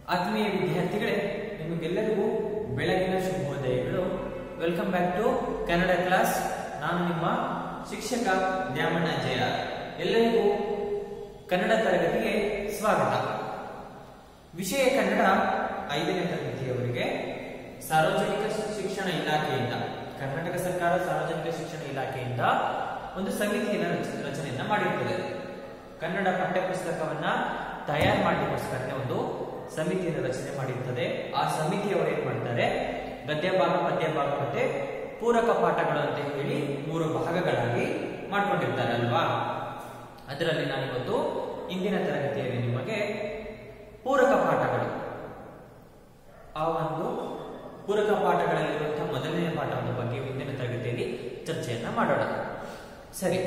ಆತ್ಮೀಯ ವಿದ್ಯಾರ್ಥಿಗಳೇ ನಿಮಗೆಲ್ಲರಿಗೂ ಬೆಳಗಿನ ಶುಭೋದಯಗಳು welcome back to Kannada class ನಾನು ನಿಮ್ಮ ಶಿಕ್ಷಕ ದ್ಯಾಮಣ್ಣ ಜಯ ಎಲ್ಲರಿಗೂ ಕನ್ನಡ ತರಗತಿಗೆ ಸ್ವಾಗತ ವಿಷಯ ಕನ್ನಡ ಐದನೇ ತರಗತಿಯವರಿಗೆ ಸಾರ್ವಜನಿಕ ಶಿಕ್ಷಣ ಇಲಾಖೆಯಿಂದ ಕರ್ನಾಟಕ ಸರ್ಕಾರ ಸಾರ್ವಜನಿಕ ಶಿಕ್ಷಣ ಇಲಾಖೆಯಿಂದ ಒಂದು ಸಮಿತಿಯನ್ನು ರಚ- ರಚನೆಯನ್ನ ಮಾಡಿರ್ತದೆ ಕನ್ನಡ ಪಠ್ಯಪುಸ್ತಕವನ್ನ ತಯಾರು ಮಾಡಲಿಕ್ಕೋಸ್ಕರನೇ ಒಂದು ಸಮಿತಿಯನ್ನು ರಚನೆ ಮಾಡಿರ್ತದೆ ಆ ಸಮಿತಿಯವರು ಏನ್ ಮಾಡ್ತಾರೆ ಗದ್ಯ ಭಾಗ ಪದ್ಯ ಭಾಗ ಮತ್ತೆ ಪೂರಕ ಪಾಠಗಳು ಅಂತ ಹೇಳಿ ಮೂರು ಭಾಗಗಳಾಗಿ ಮಾಡ್ಕೊಂಡಿರ್ತಾರೆ ಅಲ್ವಾ ಅದರಲ್ಲಿ ನಾನಿವತ್ತು ಇಂದಿನ ತರಗತಿಯಲ್ಲಿ ನಿಮಗೆ ಪೂರಕ ಪಾಠಗಳು ಆ ಒಂದು ಪೂರಕ ಪಾಠಗಳಲ್ಲಿರುವಂತಹ ಮೊದಲನೇ ಪಾಠದ ಬಗ್ಗೆ ಇಂದಿನ ತರಗತಿಯಲ್ಲಿ ಚರ್ಚೆಯನ್ನ ಮಾಡೋಣ ಸರಿ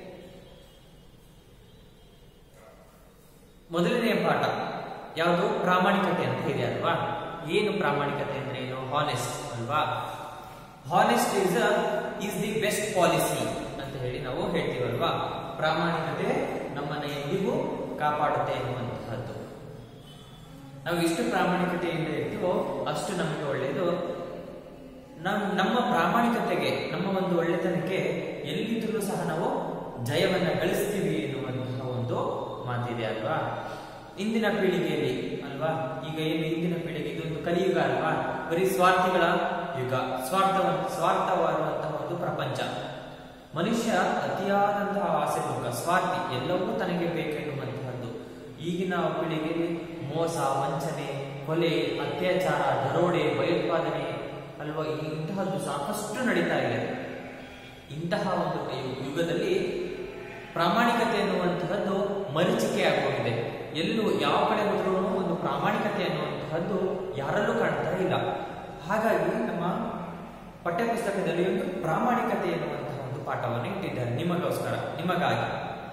ಮೊದಲನೆಯ ಪಾಠ ಯಾವುದು ಪ್ರಾಮಾಣಿಕತೆ ಅಂತ ಇದೆ ಅಲ್ವಾ ಏನು ಪ್ರಾಮಾಣಿಕತೆ ಅಂದ್ರೆ ಏನು ಹಾನೆಸ್ಟ್ ಅಲ್ವಾ honest is is the best policy ಅಂತ ಹೇಳಿ ನಾವು ಹೇಳ್ತೀವಲ್ವಾ ಪ್ರಾಮಾಣಿಕತೆ ನಮ್ಮನ್ನ ಎಂದಿಗೂ ಕಾಪಾಡುತ್ತೆ ಎನ್ನುವಂತಹದ್ದು ನಾವು ಎಷ್ಟು ಪ್ರಾಮಾಣಿಕತೆಯಿಂದ ಇರ್ತೀವೋ ಅಷ್ಟು ನಮಗೆ ಒಳ್ಳೆಯದು ನಮ್ ನಮ್ಮ ಪ್ರಾಮಾಣಿಕತೆಗೆ ನಮ್ಮ ಒಂದು ಒಳ್ಳೆತನಕ್ಕೆ ಎಲ್ಲಿದ್ರೂ ಸಹ ನಾವು ಜಯವನ್ನ ಗಳಿಸ್ತೀವಿ ಎನ್ನುವಂತಹ ಒಂದು ಮಾತಿದೆ ಅಲ್ವಾ ಇಂದಿನ ಪೀಳಿಗೆಯಲ್ಲಿ ಅಲ್ವಾ ಈಗ ಏನು ಇಂದಿನ ಪೀಳಿಗೆ ಇದೊಂದು ಕಲಿಯುಗ ಅಲ್ವಾ ಬರೀ ಸ್ವಾರ್ಥಿಗಳ ಯುಗ ಸ್ವಾರ್ಥ ಸ್ವಾರ್ಥವಾದಂತಹ ಒಂದು ಪ್ರಪಂಚ ಮನುಷ್ಯ ಅತಿಯಾದಂತಹ ಆಸೆ ದುಃಖ ಸ್ವಾರ್ಥಿ ಎಲ್ಲವೂ ತನಗೆ ಬೇಕೆನ್ನುವಂತಹದ್ದು ಈಗಿನ ಪೀಳಿಗೆಯಲ್ಲಿ ಮೋಸ ವಂಚನೆ ಕೊಲೆ ಅತ್ಯಾಚಾರ ದರೋಡೆ ಭಯೋತ್ಪಾದನೆ ಅಲ್ವಾ ಈ ಇಂತಹದ್ದು ಸಾಕಷ್ಟು ನಡೀತಾ ಇದೆ ಇಂತಹ ಒಂದು ಯು- ಯುಗದಲ್ಲಿ ಪ್ರಾಮಾಣಿಕತೆ ಎನ್ನುವಂತಹದ್ದು ಮರೀಚಿಕೆ ಆಗೋಗಿದೆ ಎಲ್ಲೂ ಯಾವ ಕಡೆ ಹೋದ್ರೂ ಒಂದು ಪ್ರಾಮಾಣಿಕತೆ ಎನ್ನುವಂತಹದ್ದು ಯಾರಲ್ಲೂ ಕಾಣ್ತಾ ಇಲ್ಲ ಹಾಗಾಗಿ ನಮ್ಮ ಪಠ್ಯಪುಸ್ತಕದಲ್ಲಿ ಒಂದು ಪ್ರಾಮಾಣಿಕತೆ ಎನ್ನುವಂತಹ ಒಂದು ಪಾಠವನ್ನು ಇಟ್ಟಿದ್ದಾರೆ ನಿಮಗೋಸ್ಕರ ನಿಮಗಾಗಿ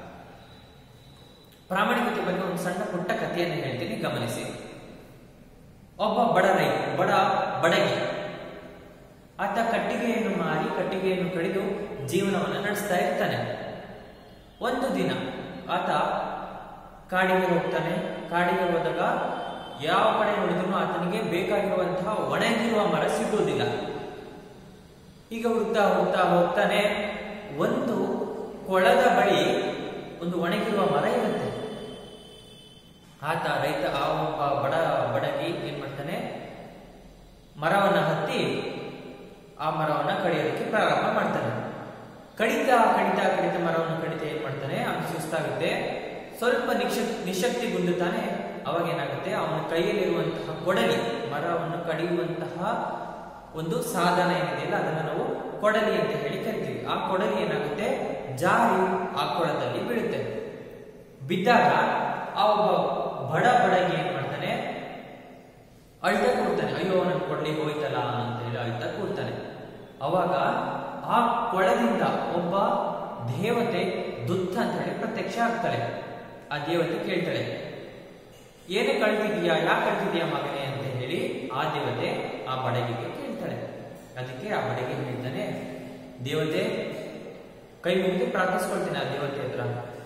ಪ್ರಾಮಾಣಿಕತೆ ಬಗ್ಗೆ ಒಂದು ಸಣ್ಣ ಪುಟ್ಟ ಕಥೆಯನ್ನು ಹೇಳ್ತೀನಿ ಗಮನಿಸಿ ಒಬ್ಬ ಬಡ ರೈ ಬಡ ಬಡಗಿ ಆತ ಕಟ್ಟಿಗೆಯನ್ನು ಮಾರಿ ಕಟ್ಟಿಗೆಯನ್ನು ಕಡಿದು ಜೀವನವನ್ನು ನಡೆಸ್ತಾ ಇರ್ತಾನೆ ಒಂದು ದಿನ ಆತ ಕಾಡಿಗೆ ಹೋಗ್ತಾನೆ ಕಾಡಿಗೆ ಹೋದಾಗ ಯಾವ ಕಡೆ ನೋಡಿದ್ರು ಆತನಿಗೆ ಬೇಕಾಗಿರುವಂತಹ ಒಣಗಿರುವ ಮರ ಸಿಗುವುದಿಲ್ಲ ಈಗ ಹುಡುಕ್ತಾ ಹುಡುಕ್ತಾ ಹೋಗ್ತಾನೆ ಒಂದು ಕೊಳದ ಬಳಿ ಒಂದು ಒಣಗಿರುವ ಮರ ಇರುತ್ತೆ ಆತ ರೈತ ಆ ಒಬ್ಬ ಬಡ ಬಡಗಿ ಏನ್ ಮಾಡ್ತಾನೆ ಮರವನ್ನ ಹತ್ತಿ ಆ ಮರವನ್ನ ಕಡಿಯೋದಕ್ಕೆ ಪ್ರಾರಂಭ ಮಾಡ್ತಾನೆ ಕಡಿತಾ ಕಡಿತಾ ಕಡಿತ ಮರವನ್ನು ಕಡಿತ ಏನ್ ಮಾಡ್ತಾನೆ ಅವನು ಸುಸ್ತಾಗುತ್ತೆ ಸ್ವಲ್ಪ ನಿಶಕ್ ನಿಶಕ್ತಿಗುಂದುತ್ತಾನೆ ಅವಾಗ ಏನಾಗುತ್ತೆ ಅವನ ಕೈಯಲ್ಲಿರುವಂತಹ ಕೊಡಲಿ ಮರವನ್ನು ಕಡಿಯುವಂತಹ ಒಂದು ಸಾಧನ ಏನಿದೆಯಲ್ಲ ಅದನ್ನು ನಾವು ಕೊಡಲಿ ಅಂತ ಹೇಳಿ ಕರಿತೀವಿ ಆ ಕೊಡಲಿ ಏನಾಗುತ್ತೆ ಜಾರಿ ಆ ಕೊಳದಲ್ಲಿ ಬೀಳುತ್ತೆ ಬಿದ್ದಾಗ ಆ ಒಬ್ಬ ಬಡ ಬಡಗಿ ಏನ್ ಮಾಡ್ತಾನೆ ಅಳ್ತಾ ಕೂಡ್ತಾನೆ ಅಯ್ಯೋ ನನ್ ಕೊಡ್ಲಿ ಹೋಯ್ತಲ್ಲ ಅಂತ ಹೇಳಿ ಅಳ್ತಾ ಕೂಡ್ತಾನೆ ಅವಾಗ ಆ ಕೊಳದಿಂದ ಒಬ್ಬ ದೇವತೆ ದುತ್ತ ಅಂತ ಹೇಳಿ ಪ್ರತ್ಯಕ್ಷ ಆಗ್ತಾಳೆ ಆ ದೇವತೆ ಕೇಳ್ತಾಳೆ ಏನೇ ಕಳ್ತಿದ್ಯಾ ಯಾಕೆ ಕಳ್ತಿದ್ಯಾ ಮಗನೇ ಅಂತ ಹೇಳಿ ಆ ದೇವತೆ ಆ ಬಡಗಿಗೆ ಕೇಳ್ತಾಳೆ ಅದಕ್ಕೆ ಆ ಬಡಗಿ ಹೇಳ್ತಾನೆ ದೇವತೆ ಕೈ ಮುಗಿದು ಪ್ರಾರ್ಥಿಸ್ಕೊಳ್ತೀನಿ ಆ ದೇವತೆ ಹತ್ರ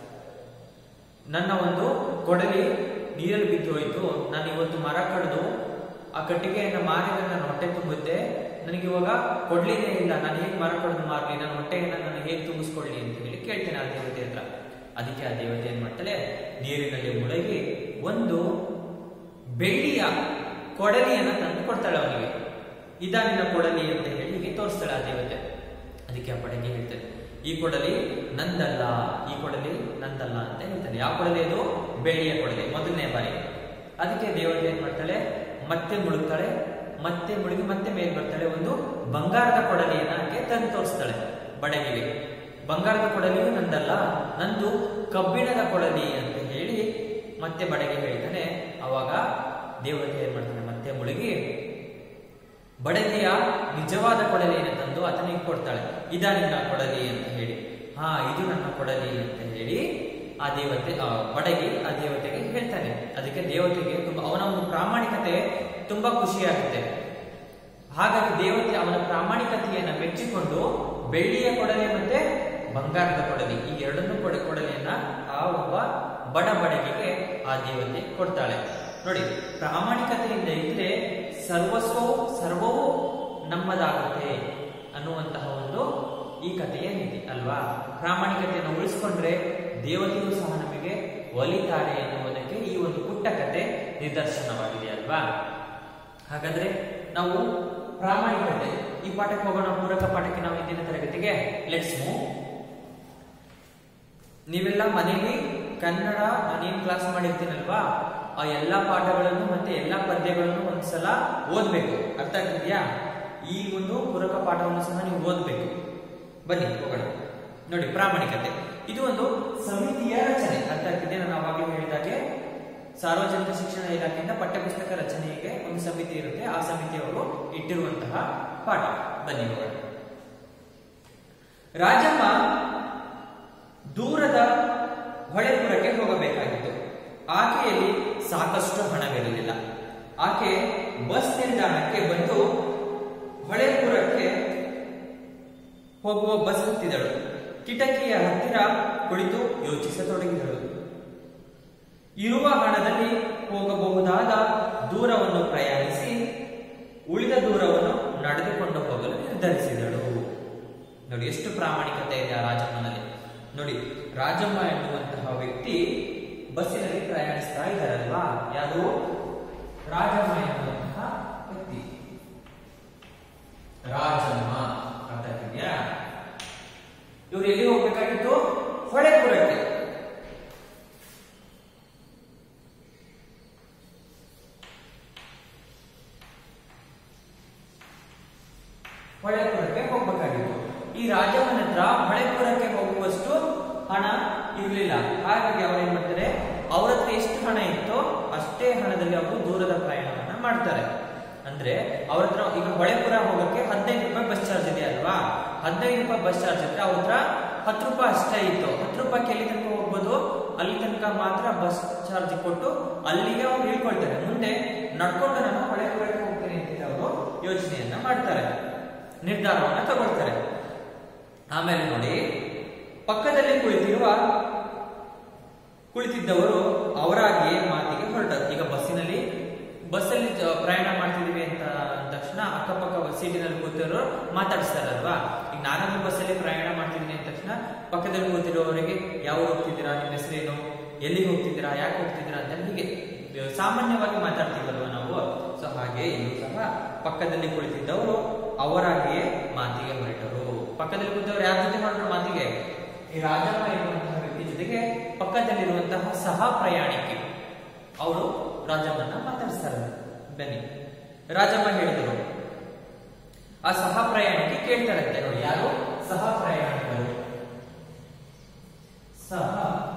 ನನ್ನ ಒಂದು ಕೊಡಲಿ ನೀರಲ್ಲಿ ಬಿದ್ದು ಹೋಯ್ತು ನಾನು ಇವತ್ತು ಮರ ಕಡ್ದು ಆ ಕಟ್ಟಿಗೆಯನ್ನು ಮಾರಿದ್ರೆ ನನ್ನ ಹೊಟ್ಟೆ ತುಂಬುತ್ತೆ ನನಗೆ ಇವಾಗ ಕೊಡ್ಲಿನೇ ಇಲ್ಲ ನಾನು ಹೇಗೆ ಮರ ಕಡ್ದು ಮಾರ್ಲಿ ನನ್ನ ಹೊಟ್ಟೆಯನ್ನು ನಾನು ಹೇಗೆ ತುಂಬಿಸ್ಕೊಳ್ಳಿ ಅಂತ ಹೇಳಿ ಕೇಳ್ತೇನೆ ಆ ದೇವತೆ ಹತ್ರ ಅದಕ್ಕೆ ಆ ದೇವತೆ ಏನ್ ಮಾಡ್ತಾಳೆ ನೀರಿನಲ್ಲಿ ಮುಳುಗಿ ಒಂದು ಬೆಳ್ಳಿಯ ಕೊಡಲಿಯನ್ನ ತಂದು ಕೊಡ್ತಾಳೆ ಅವನಿಗೆ ಇದ ನಿನ್ನ ಕೊಡಲಿ ಅಂತ ಹೇಳಿ ಹೀಗೆ ತೋರಿಸ್ತಾಳೆ ಆ ದೇವತೆ ಅದಕ್ಕೆ ಆ ಬಡಗಿ ಹೇಳ್ತಾನೆ ಈ ಕೊಡಲಿ ನಂದಲ್ಲ ಈ ಕೊಡಲಿ ನಂದಲ್ಲ ಅಂತ ಹೇಳ್ತಾನೆ ಯಾವ ಕೊಡಲಿ ಅದು ಬೆಳ್ಳಿಯ ಕೊಡಲಿ ಮೊದಲನೇ ಬಾರಿ ಅದಕ್ಕೆ ದೇವತೆ ಏನ್ ಮಾಡ್ತಾಳೆ ಮತ್ತೆ ಮುಳುಗ್ತಾಳೆ ಮತ್ತೆ ಮುಳುಗಿ ಮತ್ತೆ ಮೇಲ್ ಬರ್ತಾಳೆ ಒಂದು ಬಂಗಾರದ ಕೊಡಲಿಯನ್ನ ಆಕೆ ತಂದು ತೋರಿಸ್ತಾಳೆ ಬಡಗಿಗೆ ಬಂಗಾರದ ಕೊಡಲಿಯು ನಂದಲ್ಲ ನಂದು ಕಬ್ಬಿಣದ ಕೊಡಲಿ ಅಂತ ಹೇಳಿ ಮತ್ತೆ ಬಡಗಿ ಹೇಳ್ತಾನೆ ಅವಾಗ ದೇವತೆ ಏನ್ ಮಾಡ್ತಾನೆ ಮತ್ತೆ ಮುಳುಗಿ ಬಡಗಿಯ ನಿಜವಾದ ಕೊಡಲಿಯನ್ನು ತಂದು ಆತನಿಗೆ ಕೊಡ್ತಾಳೆ ಇದ ನಿನ್ನ ಕೊಡಲಿ ಅಂತ ಹೇಳಿ ಹಾ ಇದು ನನ್ನ ಕೊಡಲಿ ಅಂತ ಹೇಳಿ ಆ ದೇವತೆ ಆ ಬಡಗಿ ಆ ದೇವತೆಗೆ ಹೇಳ್ತಾನೆ ಅದಕ್ಕೆ ದೇವತೆಗೆ ತುಂಬಾ ಅವನ ಒಂದು ಪ್ರಾಮಾಣಿಕತೆ ತುಂಬಾ ಖುಷಿಯಾಗುತ್ತೆ ಹಾಗಾಗಿ ದೇವತೆ ಅವನ ಪ್ರಾಮಾಣಿಕತೆಯನ್ನ ಮೆಚ್ಚಿಕೊಂಡು ಬೆಳ್ಳಿಯ ಕೊಡಲಿ ಮತ್ತೆ ಬಂಗಾರದ ಕೊಡಲಿ ಈ ಎರಡನ್ನೂ ಕೊಡ ಕೊಡಲಿಯನ್ನ ಆ ಒಬ್ಬ ಬಡ ಬಡಗಿಗೆ ಆ ದೇವತೆ ಕೊಡ್ತಾಳೆ ನೋಡಿ ಪ್ರಾಮಾಣಿಕತೆಯಿಂದ ಇದ್ರೆ ಸರ್ವಸ್ವವು ಸರ್ವವೂ ನಮ್ಮದಾಗುತ್ತೆ ಅನ್ನುವಂತಹ ಒಂದು ಈ ಕಥೆಯ ನೀತಿ ಅಲ್ವಾ ಪ್ರಾಮಾಣಿಕತೆಯನ್ನು ಉಳಿಸ್ಕೊಂಡ್ರೆ ದೇವತೆಯು ಸಹ ನಮಗೆ ಒಲಿತಾರೆ ಎನ್ನುವುದಕ್ಕೆ ಈ ಒಂದು ಪುಟ್ಟ ಕತೆ ನಿದರ್ಶನವಾಗಿದೆ ಅಲ್ವಾ ಹಾಗಾದ್ರೆ ನಾವು ಪ್ರಾಮಾಣಿಕತೆ ಈ ಪಾಠಕ್ಕೆ ಹೋಗೋಣ ಪೂರಕ ಪಾಠಕ್ಕೆ ನಾವು ಇಂದಿನ ತರಗತಿಗೆ ಲೆಟ್ಸ್ ಮೂವ್ ನೀವೆಲ್ಲ ಮನೆಯಲ್ಲಿ ಕನ್ನಡ ನಾನೇನ್ ಕ್ಲಾಸ್ ಮಾಡಿರ್ತೀನಲ್ವಾ ಆ ಎಲ್ಲಾ ಪಾಠಗಳನ್ನು ಮತ್ತೆ ಎಲ್ಲಾ ಪದ್ಯಗಳನ್ನು ಒಂದ್ಸಲ ಓದ್ಬೇಕು ಅರ್ಥ ಆಗ್ತಿದ್ಯಾ ಈ ಒಂದು ಪೂರಕ ಪಾಠವನ್ನು ಸಹ ನೀವು ಓದ್ಬೇಕು ಬನ್ನಿ ಹೋಗೋಣ ನೋಡಿ ಪ್ರಾಮಾಣಿಕತೆ ಇದು ಒಂದು ಸಮಿತಿಯ ರಚನೆ ಅರ್ಥ ಆಗ್ತಿದೆ ನಾನು ಅವಾಗಲೇ ಹೇಳಿದಾಗೆ ಸಾರ್ವಜನಿಕ ಶಿಕ್ಷಣ ಇಲಾಖೆಯಿಂದ ಪಠ್ಯಪುಸ್ತಕ ರಚನೆಗೆ ಒಂದು ಸಮಿತಿ ಇರುತ್ತೆ ಆ ಸಮಿತಿಯವರು ಇಟ್ಟಿರುವಂತಹ ಪಾಠ ಬನ್ನಿ ಹೋಗೋಣ ರಾಜಮ್ಮ ದೂರದ ಹೊಳೆಪುರಕ್ಕೆ ಹೋಗಬೇಕಾಗಿತ್ತು ಆಕೆಯಲ್ಲಿ ಸಾಕಷ್ಟು ಹಣವಿರಲಿಲ್ಲ ಆಕೆ ಬಸ್ ನಿಲ್ದಾಣಕ್ಕೆ ಬಂದು ಹೊಳೆಪುರಕ್ಕೆ ಹೋಗುವ ಬಸ್ ಹತ್ತಿದಳು ಕಿಟಕಿಯ ಹತ್ತಿರ ಕುಳಿತು ಯೋಚಿಸತೊಡಗಿದಳು ಇರುವ ಹಣದಲ್ಲಿ ಹೋಗಬಹುದಾದ ದೂರವನ್ನು ಪ್ರಯಾಣಿಸಿ ಉಳಿದ ದೂರವನ್ನು ನಡೆದುಕೊಂಡು ಹೋಗಲು ನಿರ್ಧರಿಸಿದಳು ನೋಡಿ ಎಷ್ಟು ಪ್ರಾಮಾಣಿಕತೆ ಇದೆ ಆ ರಾಜಮ್ಮನಲ್ಲಿ ನೋಡಿ ರಾಜಮ್ಮ ಎನ್ನುವಂತಹ ವ್ಯಕ್ತಿ ಬಸ್ಸಿನಲ್ಲಿ ಪ್ರಯಾಣಿಸ್ತಾ ಇದ್ದಾರಲ್ವಾ ಯಾರು ರಾಜಮ್ಮ ಎನ್ನುವಂತಹ ವ್ಯಕ್ತಿ ರಾಜಮ್ಮ ಅರ್ಥ ಆಗ್ತಿದ್ಯಾ ಇವ್ರು ಎಲ್ಲಿ ಹೋಗ್ಬೇಕಾಗಿತ್ತು ಹೊಳೆಪುರಕ್ಕೆ ಹೊಳೆಪುರಕ್ಕೆ ಹೋಗ್ಬೇಕಾಗಿತ್ತು ಈ ರಾಜಮ್ಮನ ಹತ್ರ ಹೊಳೆಪುರಕ್ಕೆ ಹೋಗುವಷ್ಟು ಹಣ ಇರಲಿಲ್ಲ ಹಾಗಾಗಿ ಅವ್ರು ಏನ್ ಮಾಡ್ತಾರೆ ಅವ್ರ ಹತ್ರ ಎಷ್ಟು ಹಣ ಇತ್ತೋ ಅಷ್ಟೇ ಹಣದಲ್ಲಿ ಅವರು ದೂರದ ಪ್ರಯಾಣವನ್ನ ಮಾಡ್ತಾರೆ ಅಂದ್ರೆ ಅವ್ರ ಹತ್ರ ಈಗ ಹೊಳೆಪುರ ಹೋಗಕ್ಕೆ ಹದಿನೈದು ರೂಪಾಯಿ ಬಸ್ ಚಾರ್ಜ್ ಇದೆ ಅಲ್ವಾ ಹದಿನೈದು ರೂಪಾಯಿ ಬಸ್ ಚಾರ್ಜ್ ಇದ್ರೆ ಅವ್ರ ಹತ್ರ ಹತ್ತು ರೂಪಾಯಿ ಅಷ್ಟೇ ಇತ್ತು ಹತ್ತು ರೂಪಾಯಿಗೆ ಎಲ್ಲಿ ತನಕ ಹೋಗ್ಬೋದು ಅಲ್ಲಿ ತನಕ ಮಾತ್ರ ಬಸ್ ಚಾರ್ಜ್ ಕೊಟ್ಟು ಅಲ್ಲಿಗೆ ಅವ್ರು ಇಳ್ಕೊಳ್ತಾರೆ ಮುಂದೆ ನಡ್ಕೊಂಡು ನಾನು ಹೊಳೆಪುರಕ್ಕೆ ಹೋಗ್ತೇನೆ ಅಂತ ಅವರು ಯೋಚನೆಯನ್ನ ಮಾಡ್ತಾರೆ ನಿರ್ಧಾರವನ್ನ ತಗೊಳ್ತಾರೆ ಆಮೇಲೆ ನೋಡಿ ಪಕ್ಕದಲ್ಲಿ ಕುಳಿತಿರುವ ಕುಳಿತಿದ್ದವರು ಅವರಾಗಿಯೇ ಮಾತಿಗೆ ಹೊರಟರು ಈಗ ಬಸ್ಸಿನಲ್ಲಿ ಬಸ್ಸಲ್ಲಿ ಜ- ಪ್ರಯಾಣ ಮಾಡ್ತಿದೀವಿ ಅಂತ ಅಂದ ತಕ್ಷಣ ಅಕ್ಕಪಕ್ಕ ಸೀಟಿನಲ್ಲಿ ಕೂತಿರೋರು ಮಾತಾಡಿಸ್ತಾರಲ್ವಾ ಈಗ ನಾನೊಂದು ಬಸ್ಸಲ್ಲಿ ಪ್ರಯಾಣ ಮಾಡ್ತಿದ್ದೀನಿ ಅಂದ ತಕ್ಷಣ ಪಕ್ಕದಲ್ಲಿ ಕೂತಿರೋವರಿಗೆ ಯಾವ ಹೋಗ್ತಿದ್ದೀರಾ ನಿಮ್ಮ ಹೆಸರೇನು ಎಲ್ಲಿಗೆ ಹೋಗ್ತಿದ್ದೀರಾ ಯಾಕೆ ಹೋಗ್ತಿದ್ದೀರಾ ಅಂತ ಹೀಗೆ ಅಹ್, ಸಾಮಾನ್ಯವಾಗಿ ಮಾತಾಡ್ತೀವಲ್ವಾ ನಾವು ಸೊ ಹಾಗೆ ಇಲ್ಲೂ ಸಹ ಪಕ್ಕದಲ್ಲಿ ಕುಳಿತಿದ್ದವರು ಅವರಾಗಿಯೇ ಮಾತಿಗೆ ಹೊರಟರು ಪಕ್ಕದಲ್ಲಿ ಕೂತವರು ಯಾರ ಜೊತೆ ಹೊರಟರು ಮಾತಿಗೆ ಈ ರಾಜಮ್ಮ ಎನ್ನುವಂತಹ ವ್ಯಕ್ತಿ ಜೊತೆಗೆ ಪಕ್ಕದಲ್ಲಿರುವಂತಹ ಸಹ ಪ್ರಯಾಣಿಕೆ ಅವರು ರಾಜಮ್ಮನ್ನ ಮಾತಾಡಿಸ್ತಾರೆ ಬನ್ನಿ ರಾಜಮ್ಮ ಹೇಳಿದರು ಆ ಸಹ ಪ್ರಯಾಣಿಕೆ ಕೇಳ್ತಾರಂತೆ ನೋಡಿ ಯಾರು ಸಹ ಪ್ರಯಾಣಿಕರು ಸಹ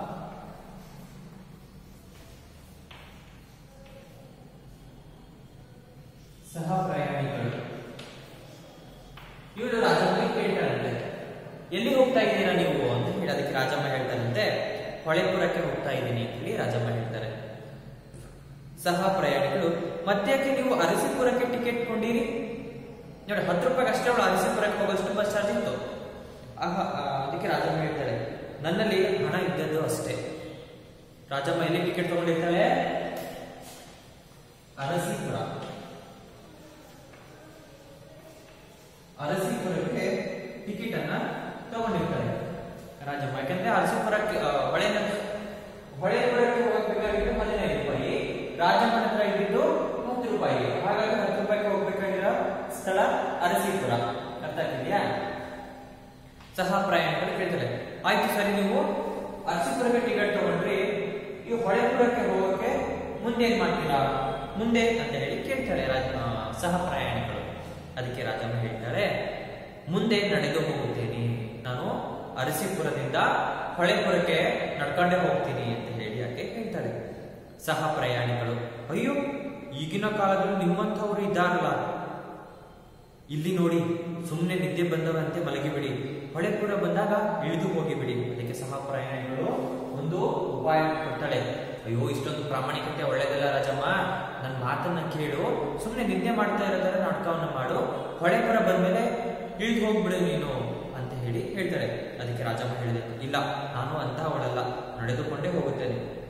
ಸಹ ಪ್ರಯಾಣಿಕರು ಇವರು ರಾಜಮ್ಮಗೆ ಕೇಳ್ತಾರಂತೆ ಎಲ್ಲಿ ಹೋಗ್ತಾ ಇದ್ದೀರಾ ನೀವು ಅಂತ ಹೇಳಿ ಅದಕ್ಕೆ ರಾಜಮ್ಮ ಹೇಳ್ತಾರಂತೆ ಹೊಳೆಪುರಕ್ಕೆ ಹೋಗ್ತಾ ಇದ್ದೀನಿ ಅಂತ ಹೇಳಿ ರಾಜಮ್ಮ ಹೇಳ್ತಾರೆ ಸಹ ಪ್ರಯಾಣಿಕರು ಮಧ್ಯಾಹ್ನ ನೀವು ಅರಸೀಪುರಕ್ಕೆ ಟಿಕೆಟ್ ಕೊಂಡಿರಿ ನೋಡಿ ಹತ್ತು ರೂಪಾಯಿಗೆ ಅಷ್ಟೇ ಅವಳು ಅರಸೀಪುರಕ್ಕೆ ಹೋಗೋಷ್ಟು ಬಸ್ ಚಾರ್ಜ್ ಇತ್ತು ಆಗ ಆ, ಅದಕ್ಕೆ ರಾಜಮ್ಮ ಹೇಳ್ತಾಳೆ ನನ್ನಲ್ಲಿ ಹಣ ಇದ್ದದ್ದು ಅಷ್ಟೇ ರಾಜಮ್ಮ ಎಲ್ಲಿ ಟಿಕೆಟ್ ತಗೊಂಡಿರ್ತಾಳೆ ಅರಸೀಪುರ ಅರಸೀಪುರಕ್ಕೆ ಟಿಕೆಟ್ ಅನ್ನ ತಗೊಂಡಿರ್ತಾರೆ ರಾಜಮ್ಮ ಯಾಕಂದ್ರೆ ಅರಸೀಪುರಕ್ಕೆ ಆ, ಹೊಳೆ ಹೊಳೆಪುರಕ್ಕೆ ಹೋಗಬೇಕಾಗಿದ್ದು ಹದಿನೈದು ರೂಪಾಯಿ ರಾಜಮ್ಮನ ಹತ್ರ ಇದ್ದಿದ್ದು ಹತ್ತು ರೂಪಾಯಿ ಹಾಗಾಗಿ ಹತ್ತು ರೂಪಾಯಿಗೆ ಹೋಗ್ಬೇಕಾಗಿರೋ ಸ್ಥಳ ಅರಸೀಪುರ ಅರ್ಥ ಆಗ್ತಿದ್ಯಾ ಸಹ ಪ್ರಯಾಣಿಕರು ಕೇಳ್ತಾರೆ ಆಯ್ತು ಸರಿ ನೀವು ಅರಸೀಪುರಕ್ಕೆ ಟಿಕೆಟ್ ತಗೊಂಡ್ರಿ ಈ ಹೊಳೆಪುರಕ್ಕೆ ಹೋಗೋಕೆ ಮುಂದೆ ಏನ್ ಮಾಡ್ತೀರಾ ಮುಂದೆ ಅಂತ ಹೇಳಿ ಕೇಳ್ತಾರೆ ರಾಜ ಆ, ಸಹ ಪ್ರಯಾಣಿಕರು ಅದಕ್ಕೆ ರಾಜಮ್ಮ ಹೇಳ್ತಾರೆ ಮುಂದೆ ನಡೆದು ಹೋಗುತ್ತೇನೆ ನಾನು ಅರಸೀಪುರದಿಂದ ಹೊಳೆಪುರಕ್ಕೆ ನಡ್ಕೊಂಡೇ ಹೋಗ್ತೀನಿ ಅಂತ ಹೇಳಿ ಆಕೆ ಹೇಳ್ತಾಳೆ ಸಹ ಪ್ರಯಾಣಿಗಳು ಅಯ್ಯೋ ಈಗಿನ ಕಾಲದಲ್ಲಿ ನಿಮ್ಮಂಥವ್ರು ಇದ್ದಾರಲ್ಲ ಇಲ್ಲಿ ನೋಡಿ ಸುಮ್ಮನೆ ನಿದ್ದೆ ಬಂದವಂತೆ ಮಲಗಿಬಿಡಿ ಹೊಳೆಪುರ ಬಂದಾಗ ಇಳಿದು ಹೋಗಿಬಿಡಿ ಅದಕ್ಕೆ ಸಹ ಪ್ರಯಾಣಿಗಳು ಒಂದು ಉಪಾಯ ಕೊಡ್ತಾಳೆ ಅಯ್ಯೋ ಇಷ್ಟೊಂದು ಪ್ರಾಮಾಣಿಕತೆ ಒಳ್ಳೇದಲ್ಲ ರಾಜಮ್ಮ ನನ್ನ ಮಾತನ್ನ ಕೇಳು ಸುಮ್ಮನೆ ನಿದ್ದೆ ಮಾಡ್ತಾ ಇರೋದರ ನಾಟಕವನ್ನ ಮಾಡು ಹೊಳೆಪುರ ಬಂದ್ಮೇಲೆ ಇಳಿದು ಹೋಗ್ಬಿಡು ನೀನು ಅಂತ ಹೇಳಿ ಹೇಳ್ತಾಳೆ ಅದಕ್ಕೆ ರಾಜಮ್ಮ ಹೇಳಿದೆ ಇಲ್ಲ ನಾನು ಅಂತಹವಳಲ್ಲ ನಡೆದುಕೊಂಡೇ ಹೋಗುತ್ತೇನೆ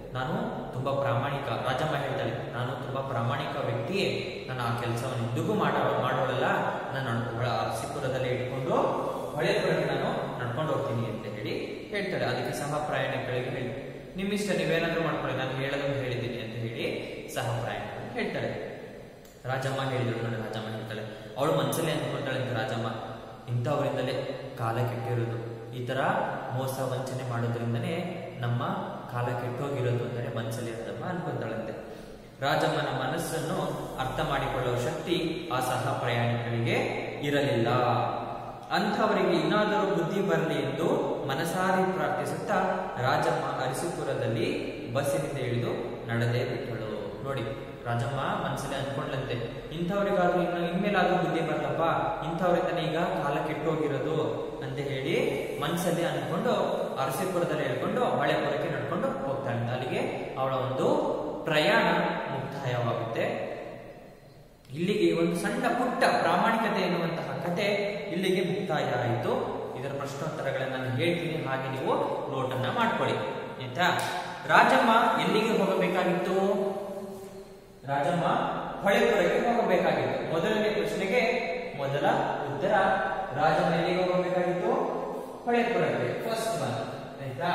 ನಾನು ತುಂಬಾ ಪ್ರಾಮಾಣಿಕ ರಾಜಮ್ಮ ಹೇಳ್ತಾಳೆ ನಾನು ತುಂಬಾ ಪ್ರಾಮಾಣಿಕ ವ್ಯಕ್ತಿಯೇ ನಾನು ಆ ಕೆಲಸವನ್ನು ಎಂದಿಗೂ ಮಾಡ ಮಾಡೋಳಲ್ಲ ನಾನು ಸಿಪುರದಲ್ಲಿ ಇಟ್ಕೊಂಡು ಹೊಳೆಪುರಕ್ಕೆ ನಾನು ನಡ್ಕೊಂಡು ಹೋಗ್ತೀನಿ ಅಂತ ಹೇಳಿ ಹೇಳ್ತಾಳೆ ಅದಕ್ಕೆ ಸಹ ಪ್ರಯಾಣಿಕರಿಗೆ ಹೇಳಿ ನಿಮ್ಮಿಷ್ಟ ನೀವೇನಾದ್ರೂ ಮಾಡ್ಕೊಳ್ಳಿ ನಾನು ಹೇಳೋದನ್ನು ಹೇಳಿದ್ದೀನಿ ಅಂತ ಹೇಳಿ ಸಹ ಪ್ರಯಾಣಿಕರು ಹೇಳ್ತಾಳೆ ರಾಜಮ್ಮ ಹೇಳಿದಳು ನೋಡಿ ರಾಜಮ್ಮ ಹೇಳ್ತಾಳೆ ಅವಳು ಮನಸ್ಸಲ್ಲೇ ಅಂದ್ಕೊಳ್ತಾಳೆ ಅಂತ ರಾಜಮ್ಮ ಇಂಥವರಿಂದಲೇ ಕಾಲ ಕೆಟ್ಟಿರೋದು ಈ ತರ ಮೋಸ ವಂಚನೆ ಮಾಡೋದ್ರಿಂದನೇ ನಮ್ಮ ಕಾಲ ಕೆಟ್ಟೋಗಿರೋದು ಅಂದರೆ ಮನಸ್ಸಲ್ಲಿ ರಾಜಮ್ಮ ಅನ್ಕೊಂತಾಳಂತೆ ರಾಜಮ್ಮನ ಮನಸ್ಸನ್ನು ಅರ್ಥ ಮಾಡಿಕೊಳ್ಳುವ ಶಕ್ತಿ ಆ ಸಹ ಪ್ರಯಾಣಿಕರಿಗೆ ಇರಲಿಲ್ಲ ಅಂಥವರಿಗೆ ಇನ್ನಾದರೂ ಬುದ್ಧಿ ಬರಲಿ ಎಂದು ಮನಸಾರಿ ಪ್ರಾರ್ಥಿಸುತ್ತಾ ರಾಜಮ್ಮ ಅರಿಸುಪುರದಲ್ಲಿ ಬಸ್ಸಿನಿಂದ ಇಳಿದು ನಡೆದೇ ಬಿಟ್ಟಳು ನೋಡಿ ರಾಜಮ್ಮ ಮನಸ್ಸಲ್ಲಿ ಅಂದ್ಕೊಂಡ್ಲಂತೆ ಇಂಥವ್ರಿಗಾದ್ರೂ ಇನ್ನು ಇನ್ಮೇಲಾದ್ರೂ ಬುದ್ಧಿ ಬರಲಪ್ಪ ಇಂಥವ್ರಿಂದನೇ ಈಗ ಕಾಲ ಕೆಟ್ಟೋಗಿರೋದು ಅಂತ ಹೇಳಿ ಮನಸ್ಸಲ್ಲಿ ಅಂದ್ಕೊಂಡು ಅರಸೀಪುರದಲ್ಲಿ ಹೇಳ್ಕೊಂಡು ಹೊಳೆಪುರಕ್ಕೆ ನಡ್ಕೊಂಡು ಹೋಗ್ತಾಳೆ ಅಲ್ಲಿಗೆ ಅವಳ ಒಂದು ಪ್ರಯಾಣ ಮುಕ್ತಾಯವಾಗುತ್ತೆ ಇಲ್ಲಿಗೆ ಒಂದು ಸಣ್ಣ ಪುಟ್ಟ ಪ್ರಾಮಾಣಿಕತೆ ಎನ್ನುವಂತಹ ಕತೆ ಇಲ್ಲಿಗೆ ಮುಕ್ತಾಯ ಆಯಿತು ಇದರ ಪ್ರಶ್ನೋತ್ತರಗಳನ್ನ ನಾನು ಹೇಳ್ತೀನಿ ಹಾಗೆ ನೀವು ನೋಟನ್ನ ಮಾಡ್ಕೊಳ್ಳಿ ಆಯ್ತಾ ರಾಜಮ್ಮ ಎಲ್ಲಿಗೆ ಹೋಗಬೇಕಾಗಿತ್ತು ರಾಜಮ್ಮ ಹೊಳೆಪುರಕ್ಕೆ ಹೋಗಬೇಕಾಗಿತ್ತು ಮೊದಲನೇ ಪ್ರಶ್ನೆಗೆ ಮೊದಲ ಉತ್ತರ ರಾಜಮ್ಮ ಎಲ್ಲಿಗೆ ಹೋಗಬೇಕಾಗಿತ್ತು ಹೊಳೆಪುರಕ್ಕೆ ಫಸ್ಟ್ ಒನ್ ಆಯ್ತಾ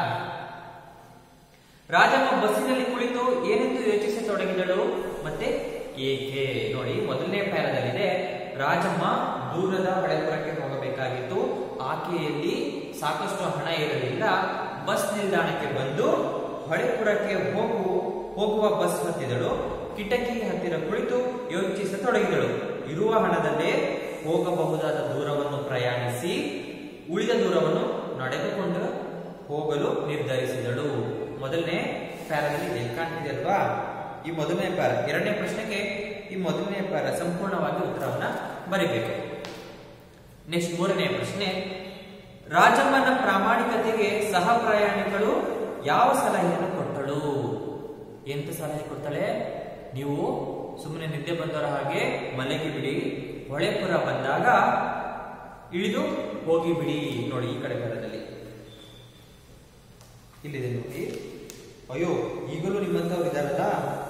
ರಾಜಮ್ಮ ಬಸ್ಸಿನಲ್ಲಿ ಕುಳಿತು ಏನೆಂದು ಯೋಚಿಸತೊಡಗಿದಳು ಮತ್ತೆ ಏಕೆ ನೋಡಿ ಮೊದಲನೇ ಪ್ಯಾರದಲ್ಲಿದೆ ರಾಜಮ್ಮ ದೂರದ ಹೊಳೆಪುರಕ್ಕೆ ಹೋಗಬೇಕಾಗಿತ್ತು ಆಕೆಯಲ್ಲಿ ಸಾಕಷ್ಟು ಹಣ ಇರಲಿಲ್ಲ ಬಸ್ ನಿಲ್ದಾಣಕ್ಕೆ ಬಂದು ಹೊಳೆಪುರಕ್ಕೆ ಹೋಗು ಹೋಗುವ ಬಸ್ ಹತ್ತಿದಳು ಕಿಟಕಿ ಹತ್ತಿರ ಕುಳಿತು ಯೋಚಿಸತೊಡಗಿದಳು ಇರುವ ಹಣದಲ್ಲೇ ಹೋಗಬಹುದಾದ ದೂರವನ್ನು ಪ್ರಯಾಣಿಸಿ ಉಳಿದ ದೂರವನ್ನು ನಡೆದುಕೊಂಡು ಹೋಗಲು ನಿರ್ಧರಿಸಿದಳು ಮೊದಲನೇ ಪ್ಯಾರದಲ್ಲಿ ಇದೆ ಕಾಣ್ತಿದೆ ಅಲ್ವಾ ಈ ಮೊದಲನೇ ಪ್ಯಾರ ಎರಡನೇ ಪ್ರಶ್ನೆಗೆ ಈ ಮೊದಲನೇ ಪ್ಯಾರ ಸಂಪೂರ್ಣವಾಗಿ ಉತ್ತರವನ್ನ ಬರಿಬೇಕು ನೆಕ್ಸ್ಟ್ ಮೂರನೇ ಪ್ರಶ್ನೆ ರಾಜಮ್ಮನ ಪ್ರಾಮಾಣಿಕತೆಗೆ ಸಹ ಪ್ರಯಾಣಿಕರು ಯಾವ ಸಲಹೆಯನ್ನು ಕೊಟ್ಟಳು ಎಂತ ಸಲಹೆ ಕೊಡ್ತಾಳೆ ನೀವು ಸುಮ್ಮನೆ ನಿದ್ದೆ ಬಂದವರ ಹಾಗೆ ಮನೆಗೆ ಬಿಡಿ ಹೊಳೆಪುರ ಬಂದಾಗ ಇಳಿದು ಹೋಗಿ ಬಿಡಿ ನೋಡಿ ಈ ಕಡೆ ಬರದಲ್ಲಿ ಇಲ್ಲಿದೆ ನೋಡಿ ಅಯ್ಯೋ ಈಗಲೂ ನಿಮ್ಮಂತವ್ರು ಇದಾರಲ್ಲ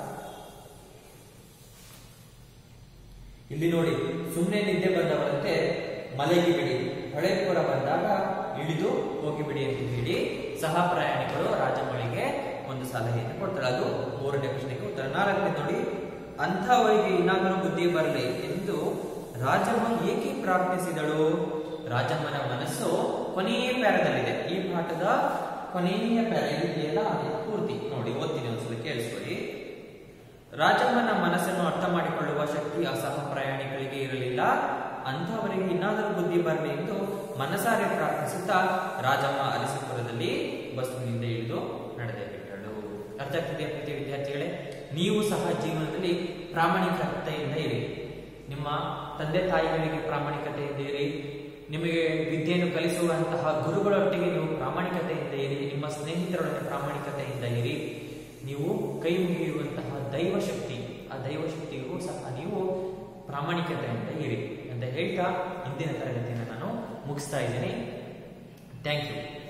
ಇಲ್ಲಿ ನೋಡಿ ಸುಮ್ಮನೆ ನಿದ್ದೆ ಬಂದವರಂತೆ ಮಲೆಗೆ ಬಿಡಿ ಹೊಳೆಪುರ ಬಂದಾಗ ಇಳಿದು ಹೋಗಿಬಿಡಿ ಅಂತ ಹೇಳಿ ಸಹ ಪ್ರಯಾಣಿಕರು ರಾಜಮಳಿಗೆ ಒಂದು ಸಲಹೆಯನ್ನು ಕೊಡ್ತಾರೆ ಅದು ಮೂರನೇ ಪ್ರಶ್ನೆಗೆ ಉತ್ತರ ನಾಲ್ಕನೇ ನೋಡಿ ಅಂಥವರಿಗೆ ಇನ್ನಾದರೂ ಬುದ್ಧಿ ಬರಲಿ ಎಂದು ರಾಜಮ್ಮ ಏಕೆ ಪ್ರಾರ್ಥಿಸಿದಳು ರಾಜಮ್ಮನ ಮನಸ್ಸು ಕೊನೆಯ ಪ್ಯಾರದಲ್ಲಿದೆ ಈ ಪಾಠದ ಕೊನೆಯ ಪ್ಯಾರ ಇದೆಯಲ್ಲ ಅದೇ ಪೂರ್ತಿ ನೋಡಿ ಓದ್ತೀನಿ ಒಂದ್ಸಲ ಕೇಳಿಸ್ಕೊಳ್ಳಿ ರಾಜಮ್ಮನ ಮನಸ್ಸನ್ನು ಅರ್ಥ ಮಾಡಿಕೊಳ್ಳುವ ಶಕ್ತಿ ಆ ಸಹ ಪ್ರಯಾಣಿಕರಿಗೆ ಇರಲಿಲ್ಲ ಅಂಥವರಿಗೆ ಇನ್ನಾದರೂ ಬುದ್ಧಿ ಬರಲಿ ಎಂದು ಮನಸಾರೆ ಪ್ರಾರ್ಥಿಸುತ್ತಾ ರಾಜಮ್ಮ ಅರಸೀಪುರದಲ್ಲಿ ಬಸ್ಸಿನಿಂದ ಇಳಿದು ನಡೆದೇ ಬಿಟ್ಟಳು ಅರ್ಥ ಆಗ್ತಿದೆಯಾ ಪ್ರೀತಿ ವಿದ್ಯಾರ್ಥಿಗಳೇ ನೀವು ಸಹ ಜೀವನದಲ್ಲಿ ಪ್ರಾಮಾಣಿಕತೆಯಿಂದ ಇರಿ ನಿಮ್ಮ ತಂದೆ ತಾಯಿಗಳಿಗೆ ಪ್ರಾಮಾಣಿಕತೆಯಿಂದ ಇರಿ ನಿಮಗೆ ವಿದ್ಯೆಯನ್ನು ಕಲಿಸುವಂತಹ ಗುರುಗಳೊಟ್ಟಿಗೆ ನೀವು ಪ್ರಾಮಾಣಿಕತೆಯಿಂದ ಇರಿ ನಿಮ್ಮ ಸ್ನೇಹಿತರೊಡನೆ ಪ್ರಾಮಾಣಿಕತೆಯಿಂದ ಇರಿ ನೀವು ಕೈ ಮುಗಿಯುವಂತಹ ದೈವಶಕ್ತಿ ಆ ದೈವಶಕ್ತಿಗೂ ಸಹ ನೀವು ಪ್ರಾಮಾಣಿಕತೆಯಿಂದ ಇರಿ ಅಂತ ಹೇಳ್ತಾ ಇಂದಿನ ತರಗತಿಯನ್ನು ನಾನು ಮುಗಿಸ್ತಾ ಇದ್ದೀನಿ ಥ್ಯಾಂಕ್ ಯು